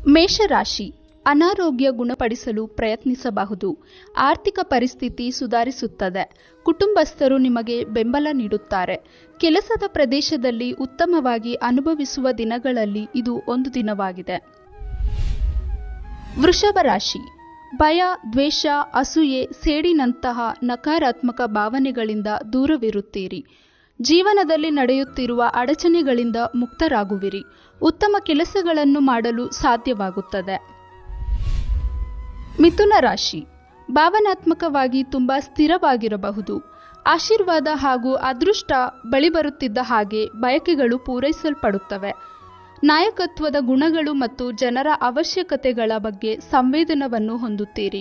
ಮೇಷರಾಶಿ ಅನಾರೋಗ್ಯ ಗುಣಪಡಿಸಲು ಪ್ರಯತ್ನಿಸಬಹುದು ಆರ್ಥಿಕ ಪರಿಸ್ಥಿತಿ ಸುಧಾರಿಸುತ್ತದೆ ಕುಟುಂಬಸ್ಥರು ನಿಮಗೆ ಬೆಂಬಲ ನೀಡುತ್ತಾರೆ ಕೆಲಸದ ಪ್ರದೇಶದಲ್ಲಿ ಉತ್ತಮವಾಗಿ ಅನುಭವಿಸುವ ದಿನಗಳಲ್ಲಿ ಇದು ಒಂದು ದಿನವಾಗಿದೆ ವೃಷಭ ರಾಶಿ ಭಯ ದ್ವೇಷ ಅಸೂಯೆ ಸೇಡಿನಂತಹ ನಕಾರಾತ್ಮಕ ಭಾವನೆಗಳಿಂದ ದೂರವಿರುತ್ತೀರಿ ಜೀವನದಲ್ಲಿ ನಡೆಯುತ್ತಿರುವ ಅಡಚಣೆಗಳಿಂದ ಮುಕ್ತರಾಗುವಿರಿ ಉತ್ತಮ ಕೆಲಸಗಳನ್ನು ಮಾಡಲು ಸಾಧ್ಯವಾಗುತ್ತದೆ ಮಿಥುನ ರಾಶಿ ಭಾವನಾತ್ಮಕವಾಗಿ ತುಂಬಾ ಸ್ಥಿರವಾಗಿರಬಹುದು ಆಶೀರ್ವಾದ ಹಾಗೂ ಅದೃಷ್ಟ ಬಳಿ ಬರುತ್ತಿದ್ದ ಹಾಗೆ ಬಯಕೆಗಳು ಪೂರೈಸಲ್ಪಡುತ್ತವೆ ನಾಯಕತ್ವದ ಗುಣಗಳು ಮತ್ತು ಜನರ ಅವಶ್ಯಕತೆಗಳ ಬಗ್ಗೆ ಸಂವೇದನವನ್ನು ಹೊಂದುತ್ತೀರಿ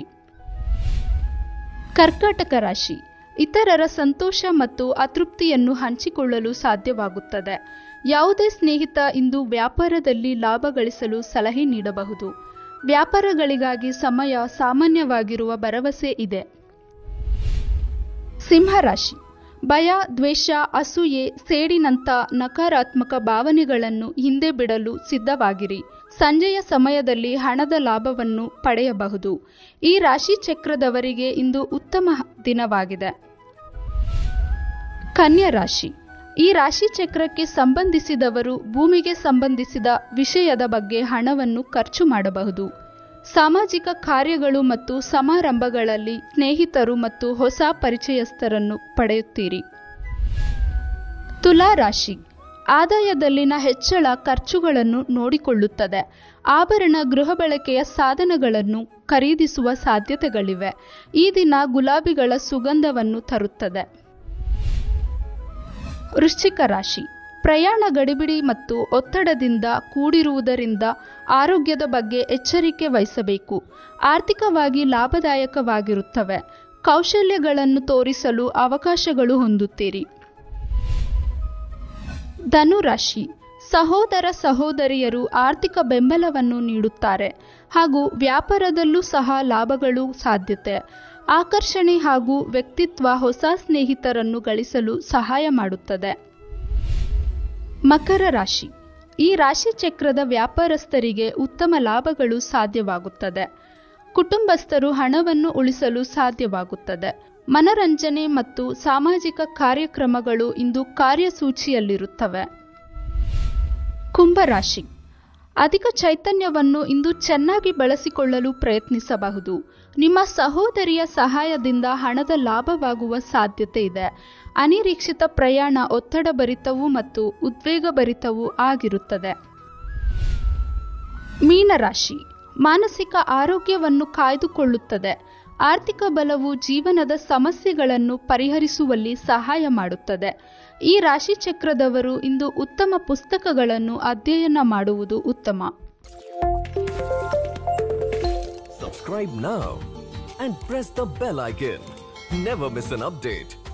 ಕರ್ಕಾಟಕ ರಾಶಿ ಇತರರ ಸಂತೋಷ ಮತ್ತು ಅತೃಪ್ತಿಯನ್ನು ಹಂಚಿಕೊಳ್ಳಲು ಸಾಧ್ಯವಾಗುತ್ತದೆ ಯಾವುದೇ ಸ್ನೇಹಿತ ಇಂದು ವ್ಯಾಪಾರದಲ್ಲಿ ಲಾಭ ಗಳಿಸಲು ಸಲಹೆ ನೀಡಬಹುದು ವ್ಯಾಪಾರಗಳಿಗಾಗಿ ಸಮಯ ಸಾಮಾನ್ಯವಾಗಿರುವ ಭರವಸೆ ಇದೆ ಸಿಂಹರಾಶಿ ಭಯ ದ್ವೇಷ ಅಸೂಯೆ ಸೇಡಿನಂಥ ನಕಾರಾತ್ಮಕ ಭಾವನೆಗಳನ್ನು ಹಿಂದೆ ಬಿಡಲು ಸಿದ್ಧವಾಗಿರಿ ಸಂಜೆಯ ಸಮಯದಲ್ಲಿ ಹಣದ ಲಾಭವನ್ನು ಪಡೆಯಬಹುದು ಈ ರಾಶಿ ಚಕ್ರದವರಿಗೆ ಇಂದು ಉತ್ತಮ ದಿನವಾಗಿದೆ ಕನ್ಯಾ ರಾಶಿ ಈ ರಾಶಿ ಚಕ್ರಕ್ಕೆ ಸಂಬಂಧಿಸಿದವರು ಭೂಮಿಗೆ ಸಂಬಂಧಿಸಿದ ವಿಷಯದ ಬಗ್ಗೆ ಹಣವನ್ನು ಖರ್ಚು ಮಾಡಬಹುದು ಸಾಮಾಜಿಕ ಕಾರ್ಯಗಳು ಮತ್ತು ಸಮಾರಂಭಗಳಲ್ಲಿ ಸ್ನೇಹಿತರು ಮತ್ತು ಹೊಸ ಪರಿಚಯಸ್ಥರನ್ನು ಪಡೆಯುತ್ತೀರಿ ತುಲಾ ರಾಶಿ ಆದಾಯದಲ್ಲಿನ ಹೆಚ್ಚಳ ಖರ್ಚುಗಳನ್ನು ನೋಡಿಕೊಳ್ಳುತ್ತದೆ ಆಭರಣ ಗೃಹ ಬಳಕೆಯ ಸಾಧನಗಳನ್ನು ಖರೀದಿಸುವ ಸಾಧ್ಯತೆಗಳಿವೆ ಈ ದಿನ ಗುಲಾಬಿಗಳ ಸುಗಂಧವನ್ನು ತರುತ್ತದೆ ವೃಶ್ಚಿಕ ರಾಶಿ ಪ್ರಯಾಣ ಗಡಿಬಿಡಿ ಮತ್ತು ಒತ್ತಡದಿಂದ ಕೂಡಿರುವುದರಿಂದ ಆರೋಗ್ಯದ ಬಗ್ಗೆ ಎಚ್ಚರಿಕೆ ವಹಿಸಬೇಕು ಆರ್ಥಿಕವಾಗಿ ಲಾಭದಾಯಕವಾಗಿರುತ್ತವೆ ಕೌಶಲ್ಯಗಳನ್ನು ತೋರಿಸಲು ಅವಕಾಶಗಳು ಹೊಂದುತ್ತೀರಿ ಧನುರಾಶಿ ಸಹೋದರ ಸಹೋದರಿಯರು ಆರ್ಥಿಕ ಬೆಂಬಲವನ್ನು ನೀಡುತ್ತಾರೆ ಹಾಗೂ ವ್ಯಾಪಾರದಲ್ಲೂ ಸಹ ಲಾಭಗಳು ಸಾಧ್ಯತೆ ಆಕರ್ಷಣೆ ಹಾಗೂ ವ್ಯಕ್ತಿತ್ವ ಹೊಸ ಸ್ನೇಹಿತರನ್ನು ಗಳಿಸಲು ಸಹಾಯ ಮಾಡುತ್ತದೆ ಮಕರ ರಾಶಿ ಈ ರಾಶಿ ಚಕ್ರದ ವ್ಯಾಪಾರಸ್ಥರಿಗೆ ಉತ್ತಮ ಲಾಭಗಳು ಸಾಧ್ಯವಾಗುತ್ತದೆ ಕುಟುಂಬಸ್ಥರು ಹಣವನ್ನು ಉಳಿಸಲು ಸಾಧ್ಯವಾಗುತ್ತದೆ ಮನರಂಜನೆ ಮತ್ತು ಸಾಮಾಜಿಕ ಕಾರ್ಯಕ್ರಮಗಳು ಇಂದು ಕಾರ್ಯಸೂಚಿಯಲ್ಲಿರುತ್ತವೆ ಕುಂಭರಾಶಿ ಅಧಿಕ ಚೈತನ್ಯವನ್ನು ಇಂದು ಚೆನ್ನಾಗಿ ಬಳಸಿಕೊಳ್ಳಲು ಪ್ರಯತ್ನಿಸಬಹುದು ನಿಮ್ಮ ಸಹೋದರಿಯ ಸಹಾಯದಿಂದ ಹಣದ ಲಾಭವಾಗುವ ಸಾಧ್ಯತೆ ಇದೆ ಅನಿರೀಕ್ಷಿತ ಪ್ರಯಾಣ ಒತ್ತಡಭರಿತವೂ ಮತ್ತು ಉದ್ವೇಗಭರಿತವೂ ಆಗಿರುತ್ತದೆ ಮೀನರಾಶಿ ಮಾನಸಿಕ ಆರೋಗ್ಯವನ್ನು ಕಾಯ್ದುಕೊಳ್ಳುತ್ತದೆ ಆರ್ಥಿಕ ಬಲವು ಜೀವನದ ಸಮಸ್ಯೆಗಳನ್ನು ಪರಿಹರಿಸುವಲ್ಲಿ ಸಹಾಯ ಮಾಡುತ್ತದೆ ಈ ರಾಶಿ ಚಕ್ರದವರು ಇಂದು ಉತ್ತಮ ಪುಸ್ತಕಗಳನ್ನು ಅಧ್ಯಯನ ಮಾಡುವುದು ಉತ್ತಮ Subscribe now and press the bell icon. Never miss an update.